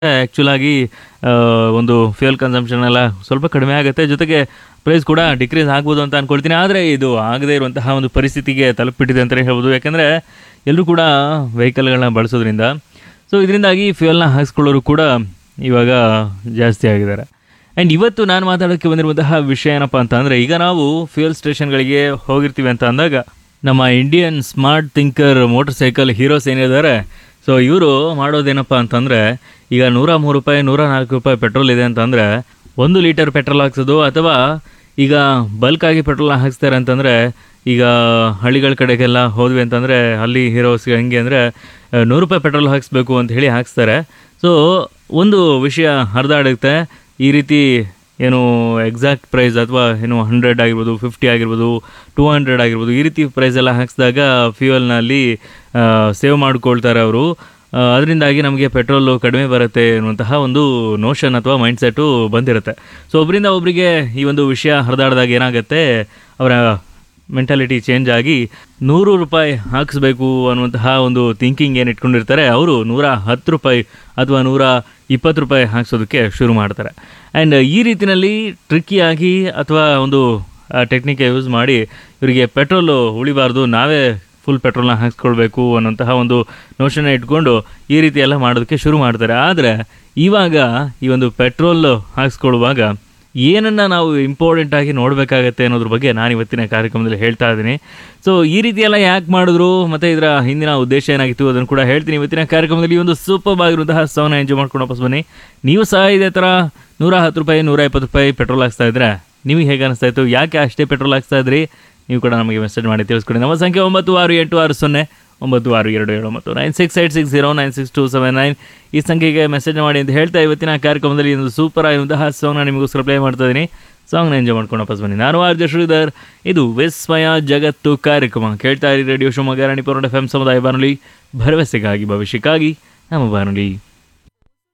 ಆ್ಯಕ್ಚುಲಾಗಿ ಒಂದು fuel consumption ಎಲ್ಲ ಸ್ವಲ್ಪ ಕಡಿಮೆ ಆಗುತ್ತೆ ಜೊತೆಗೆ ಪ್ರೈಸ್ ಕೂಡ ಡಿಕ್ರೀಸ್ ಆಗ್ಬೋದು ಅಂತ ಅಂದ್ಕೊಳ್ತೀನಿ ಆದರೆ ಇದು ಆಗದೇ ಇರುವಂತಹ ಒಂದು ಪರಿಸ್ಥಿತಿಗೆ ತಲುಪಿಬಿಟ್ಟಿದೆ ಅಂತಲೇ ಹೇಳ್ಬೋದು ಯಾಕೆಂದರೆ ಎಲ್ಲರೂ ಕೂಡ ವೆಹಿಕಲ್ಗಳನ್ನ ಬಳಸೋದ್ರಿಂದ ಸೊ ಇದರಿಂದಾಗಿ ಫ್ಯೂಯಲ್ನ ಹಾಕ್ಸ್ಕೊಳ್ಳೋರು ಕೂಡ ಇವಾಗ ಜಾಸ್ತಿ ಆಗಿದ್ದಾರೆ ಆ್ಯಂಡ್ ಇವತ್ತು ನಾನು ಮಾತಾಡೋಕ್ಕೆ ಬಂದಿರುವಂತಹ ವಿಷಯ ಏನಪ್ಪ ಅಂತ ಅಂದರೆ ಈಗ ನಾವು ಫ್ಯೂಯಲ್ ಸ್ಟೇಷನ್ಗಳಿಗೆ ಹೋಗಿರ್ತೀವಿ ಅಂತ ಅಂದಾಗ ನಮ್ಮ Indian smart thinker motorcycle heroes ಏನಿದ್ದಾರೆ ಸೊ ಇವರು ಮಾಡೋದೇನಪ್ಪ ಅಂತಂದರೆ ಈಗ ನೂರ ಮೂರು ರೂಪಾಯಿ ನೂರ ನಾಲ್ಕು ರೂಪಾಯಿ ಪೆಟ್ರೋಲ್ ಇದೆ ಅಂತಂದರೆ ಒಂದು ಲೀಟರ್ ಪೆಟ್ರೋಲ್ ಹಾಕ್ಸೋದು ಅಥವಾ ಈಗ ಬಲ್ಕಾಗಿ ಪೆಟ್ರೋಲ್ ಹಾಕ್ಸ್ತಾರೆ ಅಂತಂದರೆ ಈಗ ಹಳ್ಳಿಗಳ ಕಡೆಗೆಲ್ಲ ಹೋದ್ವಿ ಅಂತಂದರೆ ಅಲ್ಲಿ ಹೀರೋಸ್ಗೆ ಹೆಂಗೆ ಅಂದರೆ ನೂರು ರೂಪಾಯಿ ಪೆಟ್ರೋಲ್ ಹಾಕಿಸ್ಬೇಕು ಅಂತ ಹೇಳಿ ಹಾಕ್ಸ್ತಾರೆ ಸೊ ಒಂದು ವಿಷಯ ಹರಿದಾಡುತ್ತೆ ಈ ರೀತಿ ಏನು ಎಕ್ಸಾಕ್ಟ್ ಪ್ರೈಸ್ ಅಥವಾ ಏನು ಹಂಡ್ರೆಡ್ ಆಗಿರ್ಬೋದು ಫಿಫ್ಟಿ ಆಗಿರ್ಬೋದು ಟೂ ಹಂಡ್ರೆಡ್ ಆಗಿರ್ಬೋದು ಈ ರೀತಿ ಪ್ರೈಸ್ ಎಲ್ಲ ಹಾಕಿಸಿದಾಗ ಫ್ಯೂಯಲ್ನಲ್ಲಿ ಸೇವ್ ಮಾಡ್ಕೊಳ್ತಾರೆ ಅವರು ಅದರಿಂದಾಗಿ ನಮಗೆ ಪೆಟ್ರೋಲು ಕಡಿಮೆ ಬರುತ್ತೆ ಅನ್ನುವಂತಹ ಒಂದು ನೋಷನ್ ಅಥವಾ ಮೈಂಡ್ಸೆಟ್ಟು ಬಂದಿರುತ್ತೆ ಸೊ ಒಬ್ಬರಿಂದ ಒಬ್ಬರಿಗೆ ಈ ಒಂದು ವಿಷಯ ಹರಿದಾಡಿದಾಗ ಏನಾಗುತ್ತೆ ಅವರ ಮೆಂಟಾಲಿಟಿ ಚೇಂಜ್ ಆಗಿ ನೂರು ರೂಪಾಯಿ ಹಾಕಿಸ್ಬೇಕು ಅನ್ನುವಂತಹ ಒಂದು ಥಿಂಕಿಂಗ್ ಏನು ಇಟ್ಕೊಂಡಿರ್ತಾರೆ ಅವರು ನೂರ ಹತ್ತು ರೂಪಾಯಿ ಅಥವಾ ನೂರ ಇಪ್ಪತ್ತು ರೂಪಾಯಿ ಹಾಕ್ಸೋದಕ್ಕೆ ಶುರು ಮಾಡ್ತಾರೆ ಆ್ಯಂಡ್ ಈ ರೀತಿಯಲ್ಲಿ ಟ್ರಿಕ್ಕಿಯಾಗಿ ಅಥವಾ ಒಂದು ಟೆಕ್ನಿಕ್ ಯೂಸ್ ಮಾಡಿ ಇವರಿಗೆ ಪೆಟ್ರೋಲು ಉಳಿಬಾರ್ದು ನಾವೇ ಫುಲ್ ಪೆಟ್ರೋಲ್ನ ಹಾಕ್ಸ್ಕೊಳ್ಬೇಕು ಅನ್ನೋಂತಹ ಒಂದು ನೋಷನ್ನ ಇಟ್ಕೊಂಡು ಈ ರೀತಿ ಎಲ್ಲ ಮಾಡೋದಕ್ಕೆ ಶುರು ಮಾಡ್ತಾರೆ ಆದರೆ ಇವಾಗ ಈ ಒಂದು ಪೆಟ್ರೋಲ್ ಹಾಕ್ಸ್ಕೊಳ್ಳುವಾಗ ಏನನ್ನು ನಾವು ಇಂಪಾರ್ಟೆಂಟ್ ಆಗಿ ನೋಡಬೇಕಾಗತ್ತೆ ಅನ್ನೋದ್ರ ಬಗ್ಗೆ ನಾನು ಇವತ್ತಿನ ಕಾರ್ಯಕ್ರಮದಲ್ಲಿ ಹೇಳ್ತಾ ಇದ್ದೀನಿ ಸೊ ಈ ರೀತಿ ಎಲ್ಲ ಯಾಕೆ ಮಾಡಿದ್ರು ಮತ್ತು ಇದರ ಹಿಂದಿನ ಉದ್ದೇಶ ಏನಾಗಿತ್ತು ಅದನ್ನು ಕೂಡ ಹೇಳ್ತೀನಿ ಇವತ್ತಿನ ಕಾರ್ಯಕ್ರಮದಲ್ಲಿ ಈ ಒಂದು ಸೂಪರ್ ಆಗಿರುವಂತಹ ಸಾವನ್ನ ಎಂಜಾಯ್ ಮಾಡ್ಕೊಂಡು ವಾಪಸ್ ಬನ್ನಿ ನೀವು ಸಹ ಇದೇ ಥರ ನೂರ ಹತ್ತು ರೂಪಾಯಿ ನೂರ ಇಪ್ಪತ್ತು ರೂಪಾಯಿ ಪೆಟ್ರೋಲ್ ಹಾಕ್ಸ್ತಾ ಇದ್ರೆ ನಿಮಗೆ ಹೇಗೆ ಅನಿಸ್ತಾ ಇತ್ತು ಯಾಕೆ ಅಷ್ಟೇ ಪೆಟ್ರೋಲ್ ಹಾಕ್ಸ್ತಾ ಇದ್ರಿ ನೀವು ಕೂಡ ನಮಗೆ ಮೆಸೇಜ್ ಮಾಡಿ ತಿಳಿಸ್ಕೊಡಿ ನಮ್ಮ ಸಂಖ್ಯೆ ಒಂಬತ್ತು ಆರು ಎಂಟು ಆರು ಸೊನ್ನೆ ಒಂಬತ್ತು ಆರು ಎರಡು ಏಳು ಮತ್ತು nine six eight six zero nine six two seven nine ಈ ಸಂಖ್ಯೆಗೆ ಮೆಸೇಜ್ ಮಾಡಿ ಅಂತ ಹೇಳ್ತಾ ಇವತ್ತಿನ ಕಾರ್ಯಕ್ರಮದಲ್ಲಿ ಒಂದು ಸೂಪರ್ ಆಗಿರುವಂತಹ ಸಾಂಗ್ನ ನಿಮಗೋಸ್ಕರ ಪ್ಲೇ ಮಾಡ್ತಾ ಇದ್ದೀನಿ ಸಾಂಗ್ನ ಎಂಜಾಯ್ ಮಾಡ್ಕೊಂಡು ವಾಪಸ್ ಬನ್ನಿ ನಾನು ಆರ್ ಜೆ ಶ್ರೀಧರ್ ಇದು ವಿಸ್ಮಯ ಜಗತ್ತು ಕಾರ್ಯಕ್ರಮ ಕೇಳ್ತಾ ಇರಿ radio Shivamogga Ranipura F M ಸಮುದಾಯ ಬಾನುಲಿ ಭರವಸೆಗಾಗಿ ಭವಿಷ್ಯಕ್ಕಾಗಿ ನಮ್ಮ ಬಾನುಲಿ